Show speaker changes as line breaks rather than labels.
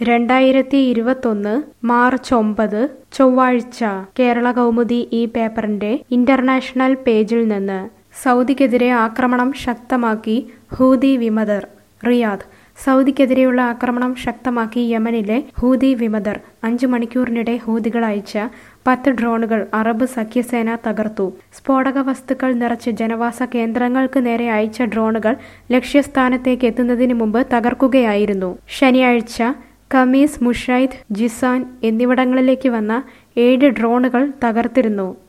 രണ്ടായിരത്തി ഇരുപത്തൊന്ന് മാർച്ച് ഒമ്പത് ചൊവ്വാഴ്ച കേരള കൗമുദി ഈ പേപ്പറിന്റെ ഇന്റർനാഷണൽ പേജിൽ നിന്ന് സൗദിക്കെതിരെ ആക്രമണം ശക്തമാക്കി ഹൂതി വിമതർ റിയാദ് സൗദിക്കെതിരെയുള്ള ആക്രമണം ശക്തമാക്കി യമനിലെ ഹൂതി വിമതർ അഞ്ചു മണിക്കൂറിനിടെ ഹൂതികൾ അയച്ച പത്ത് ഡ്രോണുകൾ അറബ് സഖ്യസേന തകർത്തു സ്ഫോടക വസ്തുക്കൾ നിറച്ച് ജനവാസ കേന്ദ്രങ്ങൾക്ക് നേരെ അയച്ച ഡ്രോണുകൾ ലക്ഷ്യസ്ഥാനത്തേക്ക് എത്തുന്നതിന് മുമ്പ് തകർക്കുകയായിരുന്നു ശനിയാഴ്ച കമീസ് മുഷൈദ് ജിസാൻ എന്നിവിടങ്ങളിലേക്ക് വന്ന ഏഴ് ഡ്രോണുകൾ തകർത്തിരുന്നു